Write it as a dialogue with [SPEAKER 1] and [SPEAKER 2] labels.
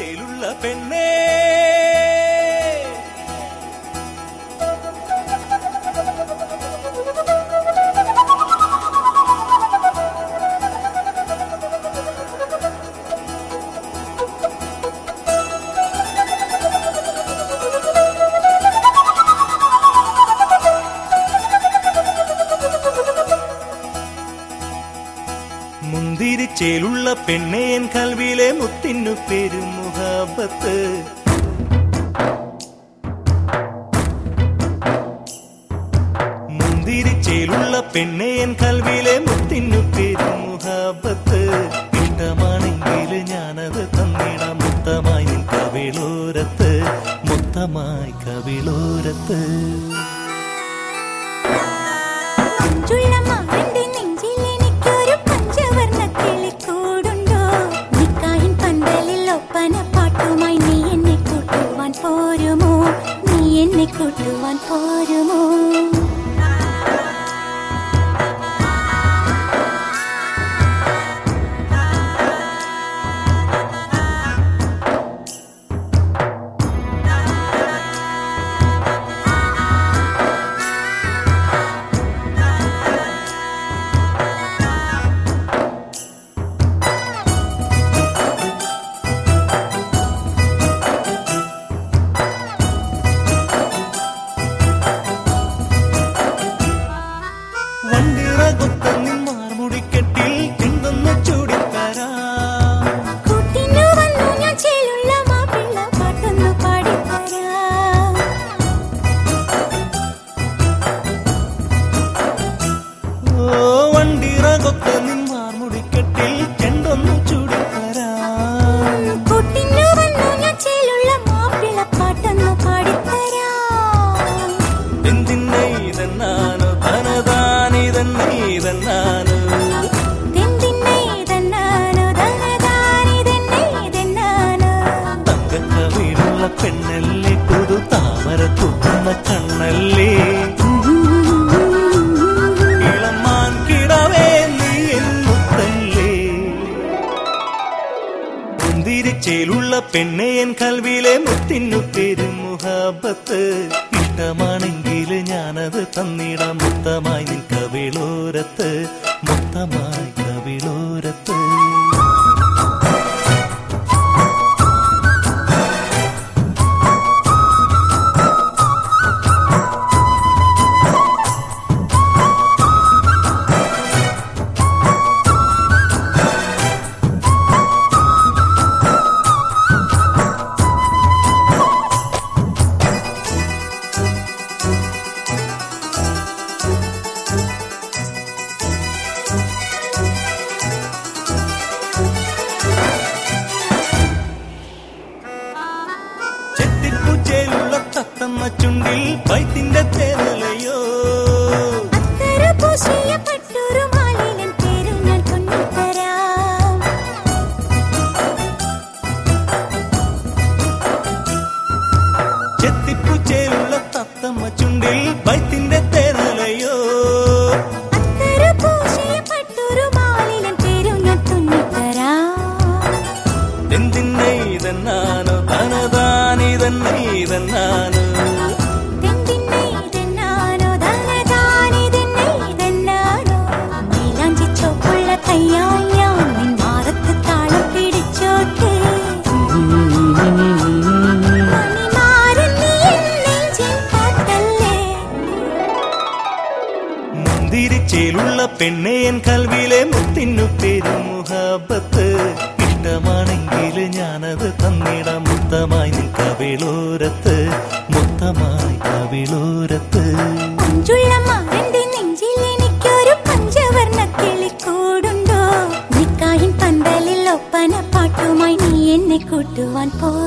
[SPEAKER 1] ചേലുള്ള പെണ്ണേ മുന്തിരി ചേലുള്ള പെണ്ണേ എൻ കൽവിയിലെ മുത്തിനു പേരും മുഹാബത്ത് മുന്തിരി ചേലുള്ള പെണ്ണേ എൻ കൽവിയിലെ മുത്തിനു പേരും മുഹാബത്ത് ഇഷ്ടമാണെങ്കിൽ ഞാനത് തന്നിടാം മുത്തമായി നിൻ കവിളോരത്ത് മുത്തമായി കവിളോരത്ത്
[SPEAKER 2] മഞ്ചുള്ള മാറിന്റെ നെഞ്ചിൽ എനിക്കൊരു പഞ്ചവർണ്ണ കിളിക്കൂടുണ്ടോ നിക്കാഹിൻ പന്തലിൽ ഒപ്പന പാട്ടുമായി നീ എന്നെ കൂട്ടുവാൻ പോരുമോ നീ എന്നെ കൂട്ടുവാൻ പോരുമോ
[SPEAKER 1] വണ്ടിറകൊത്ത നിന്മാർമുടിക്കെട്ടിൽ തിന്നൊന്നു ചൂടിത്തരാം
[SPEAKER 2] കൂട്ടിനു വന്നു ഞാൻ ചേലുള്ള മാപ്പിള്ള പാട്ടൊന്നു പാടിത്തരാം
[SPEAKER 1] ഓ വണ്ടിറകൊത്ത നിന്മാർമുടിക്കെട്ടിൽ ചെണ്ടൊന്നു ചൂടിത്തരാം
[SPEAKER 2] കൂട്ടിനു വന്നു ഞാൻ ചേലുള്ള മാപ്പിള്ള പാട്ടൊന്നു പാടിത്തരാം
[SPEAKER 1] എന്തിന്നെ ഇതെന്നാനോ തനതാനിതെന്നെ ഇതെന്നാനോ
[SPEAKER 2] തെന്തിന്നെ ഇതെന്നാനോ ധനധാനിതെന്നെ ഇതെന്നാനോ
[SPEAKER 1] തങ്കക്കവിടുള്ള പെണ്ണല്ലേ പുതു താമര തുന്ന കണ്ണല്ലേ ഇളമാൻ കിടവേ നീ എന്നുത്തല്ലേ മുന്തിരിച്ചേലുള്ള പെണ്ണെ എൻ കൽവിയിലെ മുത്തിനു പേരും മുഹാബത്ത് ഇഷ്ടമാണെങ്കിൽ ഞാനത് തന്നിടാം മുത്തമായി നിൻ കവിളോരത്ത് മുത്തമായി കവിളോരത്ത് ചെത്തിപ്പൂച്ചേലുള്ള തത്തമ്മ ചുണ്ടിൽ പൈത്തിന്റെ തേനലയോ
[SPEAKER 2] അത്തര പൂശിയ പട്ടൂരു മാലിലൻ പേരും ഞാൻ കൊണ്ടുതരാം
[SPEAKER 1] ചെത്തിപ്പൂച്ചേലുള്ള തത്തമ്മ ചുണ്ടിൽ പൈത്തിന്റെ തേനലയോ
[SPEAKER 2] അത്തര പൂശിയ പട്ടൂരു മാലിലൻ പേരും ഞാൻ തുന്നിത്തരാം
[SPEAKER 1] എന്തിന്നെ ഇതെന്നാനോ തനതാനിതെന്നെ ഇതെന്നാനോ
[SPEAKER 2] തെന്തിന്നെ ഇതെന്നാനോ ധനധാനിതെന്നെ ഇതെന്നാനോ നീലാഞ്ചി ചോപ്പുള്ള കയ്യാൽ ഞാൻ നിൻ മാറത്ത് താളം പിടിച്ചോട്ടെ മണിമാരൻ നീ എൻ നെഞ്ചിൻ പാട്ടല്ലേ
[SPEAKER 1] മുന്തിരിച്ചേലുള്ള പെണ്ണെ എൻ കൽവിയിലെ മുത്തിനു പേരും മുഹാബത്ത് ഇഷ്ടമാണെങ്കിൽ ഞാനത് തന്നിടാം മുത്തമായി നിൻ കവിളോരത്ത് മുത്തമായി കവിളോരത്ത്
[SPEAKER 2] മഞ്ചുള്ള മാറന്റെ നെഞ്ചിൽ എനിക്കൊരു പഞ്ചവർണ്ണ കിളിക്കൂടുണ്ടോ നിക്കാഹിൻ പന്തലിൽ ഒപ്പന പാട്ടുമായി നീ എന്നെ കൂട്ടുവാൻ പോ